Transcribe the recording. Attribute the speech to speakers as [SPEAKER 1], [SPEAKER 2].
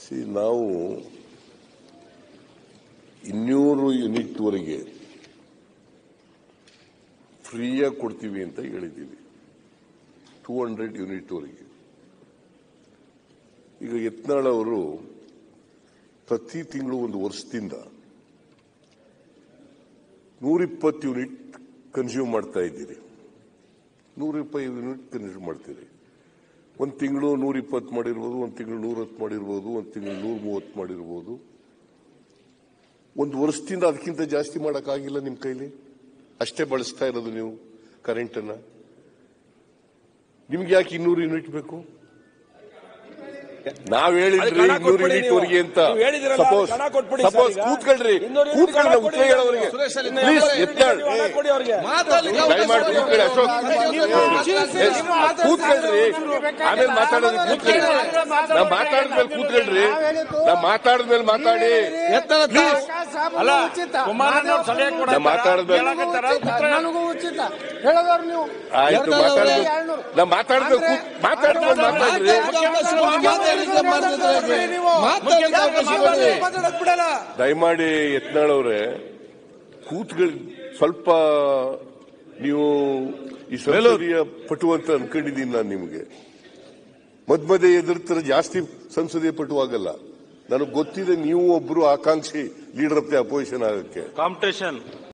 [SPEAKER 1] C ನಾವು ಇನ್ನೂರು ಯೂನಿಟ್ವರೆಗೆ ಫ್ರೀಯಾಗಿ ಕೊಡ್ತೀವಿ ಅಂತ ಹೇಳಿದ್ದೀವಿ ಟೂ ಹಂಡ್ರೆಡ್ ಯೂನಿಟ್ವರೆಗೆ ಈಗ ಯತ್ನಾಳ್ ಅವರು ಪ್ರತಿ ತಿಂಗಳು ಒಂದು ವರ್ಷದಿಂದ ನೂರಿಪ್ಪತ್ತು ಯೂನಿಟ್ ಕನ್ಸ್ಯೂಮ್ ಮಾಡ್ತಾ ಇದ್ದೀರಿ ನೂರಿಪ್ಪತ್ತು ಯೂನಿಟ್ ಕನ್ಸ್ಯೂಮ್ ಮಾಡ್ತೀರಿ ಒಂದು ತಿಂಗಳು ನೂರ ಇಪ್ಪತ್ತು ಮಾಡಿರ್ಬೋದು ಒಂದು ತಿಂಗಳು ನೂರ ಹತ್ತು ಮಾಡಿರ್ಬೋದು ಒಂದು ತಿಂಗಳು ನೂರ ಮೂವತ್ತು ಮಾಡಿರ್ಬೋದು ಒಂದು ವರ್ಷದಿಂದ ಅದಕ್ಕಿಂತ ಜಾಸ್ತಿ ಮಾಡೋಕ್ಕಾಗಿಲ್ಲ ನಿಮ್ಮ ಕೈಲಿ ಅಷ್ಟೇ ಬಳಸ್ತಾ ಇರೋದು ನೀವು ಕರೆಂಟನ್ನ ನಿಮ್ಗೆ ಯಾಕೆ ಇನ್ನೂರು ಯೂನಿಟ್ ಬೇಕು ನಾವ್ ಹೇಳಿದ್ರಿ
[SPEAKER 2] ಅದಕ್ಕೆ ಹಣ
[SPEAKER 1] ಇನ್ನೂರು
[SPEAKER 2] ಕೊಟ್ಬಿಡಿ
[SPEAKER 1] ಯೂನಿಟ್
[SPEAKER 2] ನೀವು.
[SPEAKER 1] ವರೆಗೆ ಅಂತ
[SPEAKER 2] ನೀವು ಹೇಳಿದ್ರಲ್ಲ,
[SPEAKER 1] ಸಪೋಸ್
[SPEAKER 2] ಹಣ ಕೊಟ್ಬಿಡಿ
[SPEAKER 1] ಸಪೋಸ್
[SPEAKER 2] ಸರ್ ಈಗ.
[SPEAKER 1] ಕೂತ್ಕೊಳ್ರಿ
[SPEAKER 2] ಇನ್ನೂರು ಯೂನಿಟ್
[SPEAKER 1] ಕೂತ್ಕೊಳ್ಳಿ
[SPEAKER 2] ಹಣ
[SPEAKER 1] ಉತ್ತರ
[SPEAKER 2] ಕೊಡಿ
[SPEAKER 1] ಹೇಳೋರಿಗೆ
[SPEAKER 2] ಸುರೇಶ್ ಅಲ್ಲಿ
[SPEAKER 1] ಪ್ಲೀಸ್
[SPEAKER 2] ಇನ್ನೂರು
[SPEAKER 1] ಎತ್ತಾಳ್
[SPEAKER 2] ಹಣ ಕೊಡಿ ಅವ್ರಿಗೆ
[SPEAKER 1] ದಯಮಾಡಿ ಕೂತ್ಕೊಳ್ಳಿ ಅಶೋಕ್ ಕೂತ್ಕೊಳ್ರಿ ಆಮೇಲೆ ಮಾತಾಡೋದು ಕೂತ್ಕೊಳ್ಳಿ ನಾ ಮಾತಾಡಿದ್ಮೇಲೆ ಕೂತ್ಕೊಳ್ರಿ ನಾ ಮಾತಾಡಿದ್ಮೇಲೆ ಮಾತಾಡಿ
[SPEAKER 2] ಅಲ್ಲ ಕುಮಾರಣ್ಣ ಅವ್ರು ಸಲಹೆ ಕೊಡ
[SPEAKER 1] ನಾ ಮಾತಾಡಿದ್ಮೇಲೆ
[SPEAKER 3] ನನಗೂ ಉಚಿತ ಹೇಳೋದವ್ರು ನೀವು
[SPEAKER 1] ಆಯ್ತು ಮಾತಾಡಿದ್ಮೇಲೆ ನಾ ಮಾತಾಡಿದ್ಮೇಲೆ ಕೂತ್- ಮಾತಾಡಿದ್ಮೇಲೆ ಮಾತಾಡ್ರಿ ದಯಮಾಡಿ ಯತ್ನಾಳ್ ಅವರೇ ಕೂತ್ಗಳು ಸ್ವಲ್ಪ ನೀವು ಈ ಸಂಸದೀಯ ಪಟು ಅಂತ ಅನ್ಕೊಂಡಿದ್ದೀನಿ ನಾನು ನಿಮಗೆ ಮಧ್ಯ ಮಧ್ಯೆ ಎದುರ್ತಾರೆ ಜಾಸ್ತಿ ಸಂಸದೀಯ ಪಟು ಆಗಲ್ಲ ನನಗೆ ಗೊತ್ತಿದೆ ನೀವು ಒಬ್ರು ಆಕಾಂಕ್ಷಿ ಲೀಡರ್ ಆಫ್ ದಿ ಅಪೋಸಿಷನ್ ಆಗಕ್ಕೆ
[SPEAKER 4] ಕಾಂಪಿಟೇಷನ್